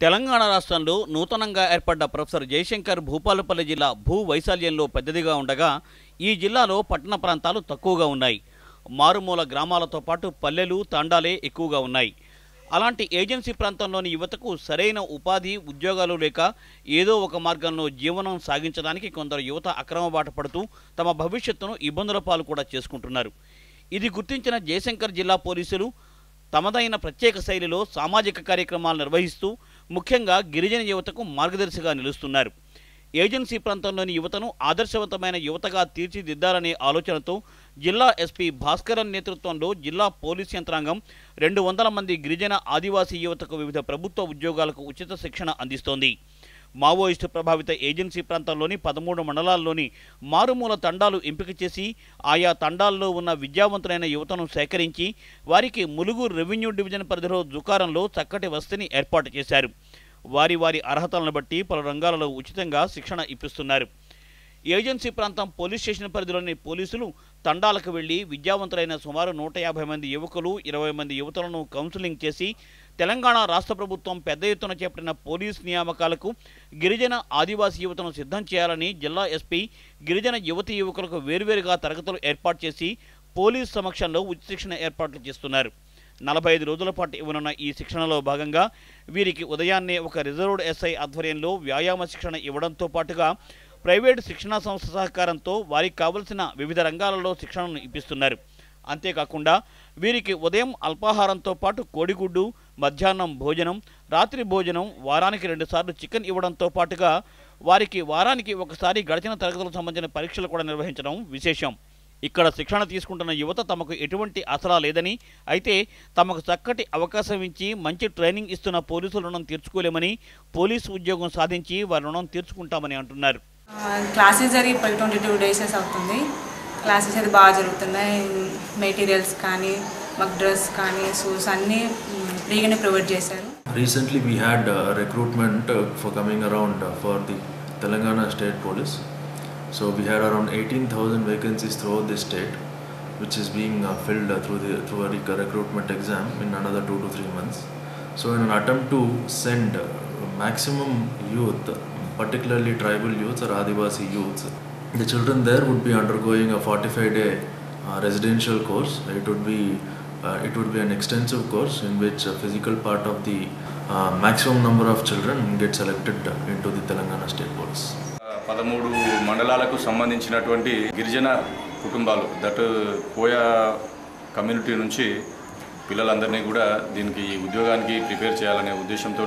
తెలంగాణ రాష్ట్రంలో నూతనంగా ఏర్పడ్డ ప్రొఫెసర్ జయశంకర్ భూపాలపల్లి జిల్లా భూ వైశాల్యంలో పెద్దదిగా ఉండగా ఈ జిల్లాలో పట్టణ ప్రాంతాలు తక్కువగా ఉన్నాయి మారుమూల గ్రామాలతో పాటు పల్లెలు తాండాలే ఎక్కువగా ఉన్నాయి అలాంటి ఏజెన్సీ ప్రాంతంలోని యువతకు సరైన ఉపాధి ఉద్యోగాలు లేక ఏదో ఒక మార్గంలో జీవనం సాగించడానికి కొందరు యువత అక్రమ బాట పడుతూ తమ భవిష్యత్తును ఇబ్బందుల పాలు కూడా చేసుకుంటున్నారు ఇది గుర్తించిన జయశంకర్ జిల్లా పోలీసులు తమదైన ప్రత్యేక శైలిలో సామాజిక కార్యక్రమాలు నిర్వహిస్తూ ముఖ్యంగా గిరిజన యువతకు మార్గదర్శిగా నిలుస్తున్నారు ఏజెన్సీ ప్రాంతంలోని యువతను ఆదర్శవంతమైన యువతగా తీర్చిదిద్దాలనే ఆలోచనతో జిల్లా ఎస్పీ భాస్కరన్ నేతృత్వంలో జిల్లా పోలీస్ యంత్రాంగం రెండు వందల మంది గిరిజన ఆదివాసీ యువతకు వివిధ ప్రభుత్వ ఉద్యోగాలకు ఉచిత శిక్షణ అందిస్తోంది మావోయిస్టు ప్రభావిత ఏజెన్సీ ప్రాంతంలోని పదమూడు మండలాల్లోని మారుమూల తండాలు ఎంపిక చేసి ఆయా తండాల్లో ఉన్న విద్యావంతులైన యువతను సేకరించి వారికి ములుగు రెవెన్యూ డివిజన్ పరిధిలో దుకారంలో చక్కటి వసతిని ఏర్పాటు చేశారు వారి వారి అర్హతలను బట్టి పలు రంగాలలో ఉచితంగా శిక్షణ ఇప్పిస్తున్నారు ఏజెన్సీ ప్రాంతం పోలీస్ స్టేషన్ పరిధిలోని పోలీసులు తండాలకు వెళ్లి విద్యావంతులైన సుమారు నూట యాభై మంది యువకులు ఇరవై మంది యువతులను కౌన్సిలింగ్ చేసి తెలంగాణ రాష్ట్ర ప్రభుత్వం పెద్ద ఎత్తున చేపట్టిన పోలీస్ నియామకాలకు గిరిజన ఆదివాసీ యువతను సిద్ధం చేయాలని జిల్లా ఎస్పీ గిరిజన యువతి యువకులకు వేర్వేరుగా తరగతులు ఏర్పాటు చేసి పోలీస్ సమక్షంలో ఉచిత శిక్షణ ఏర్పాట్లు చేస్తున్నారు నలభై ఐదు రోజుల పాటు ఇవ్వనున్న ఈ శిక్షణలో భాగంగా వీరికి ఉదయాన్నే ఒక రిజర్వ్డ్ ఎస్ఐ ఆధ్వర్యంలో వ్యాయామ శిక్షణ ఇవ్వడంతో పాటుగా ప్రైవేటు శిక్షణా సంస్థ సహకారంతో వారికి కావలసిన వివిధ రంగాలలో శిక్షణను ఇప్పిస్తున్నారు అంతేకాకుండా వీరికి ఉదయం అల్పాహారంతో పాటు కోడిగుడ్డు మధ్యాహ్నం భోజనం రాత్రి భోజనం వారానికి రెండుసార్లు చికెన్ ఇవ్వడంతో పాటుగా వారికి వారానికి ఒకసారి గడిచిన తరగతులకు సంబంధించిన పరీక్షలు కూడా నిర్వహించడం విశేషం ఇక్కడ శిక్షణ తీసుకుంటున్న యువత తమకు ఎటువంటి ఆసరా లేదని అయితే తమకు చక్కటి అవకాశం ఇచ్చి మంచి ట్రైనింగ్ ఇస్తున్న పోలీసుల రుణం తీర్చుకోలేమని పోలీసు ఉద్యోగం సాధించి వారి రుణం తీర్చుకుంటామని అంటున్నారు క్లాసెస్ జరిగి ఇప్పటికి ట్వంటీ టూ డేసెస్ అవుతుంది క్లాసెస్ అయితే బాగా జరుగుతున్నాయి మెటీరియల్స్ కానీ మాకు డ్రెస్ కానీ షూస్ అన్నీ ఫ్రీగానే ప్రొవైడ్ చేశారు Recently, we had uh, recruitment uh, for coming around uh, for the Telangana State Police. So we had around 18,000 vacancies throughout the state, which is being uh, filled uh, through the through a rec- recruitment exam in another two to three months. So in an attempt to send uh, maximum youth, particularly tribal youths or Adivasi youths, the children there would be undergoing a 45-day uh, residential course. It would be uh, it would be an extensive course in which a physical part of the uh, maximum number of children get selected uh, into the Telangana State Police. పదమూడు మండలాలకు సంబంధించినటువంటి గిరిజన కుటుంబాలు that Koya community నుంచి పిల్లలందరినీ కూడా దీనికి ఈ ఉద్యోగానికి ప్రిపేర్ చేయాలనే ఉద్దేశంతో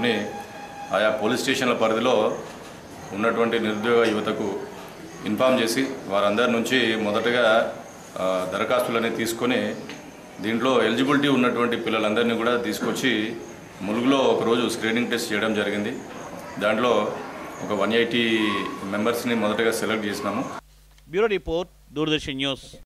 ఆయా పోలీస్ స్టేషన్ల పరిధిలో ఉన్నటువంటి నిరుద్యోగ యువతకు ఇన్ఫామ్ చేసి వారందరి నుంచి మొదటగా ఆ, దరఖాస్తులన్నీ తీసుకొని దీంట్లో ఎలిజిబిలిటీ ఉన్నటువంటి పిల్లలందరినీ కూడా తీసుకొచ్చి ములుగులో ఒకరోజు స్క్రీనింగ్ టెస్ట్ చేయడం జరిగింది దాంట్లో ఒక వన్ ఎయిటీ మెంబర్స్ని మొదటగా సెలెక్ట్ చేసినాము బ్యూరో రిపోర్ట్ దూరదర్శన్ న్యూస్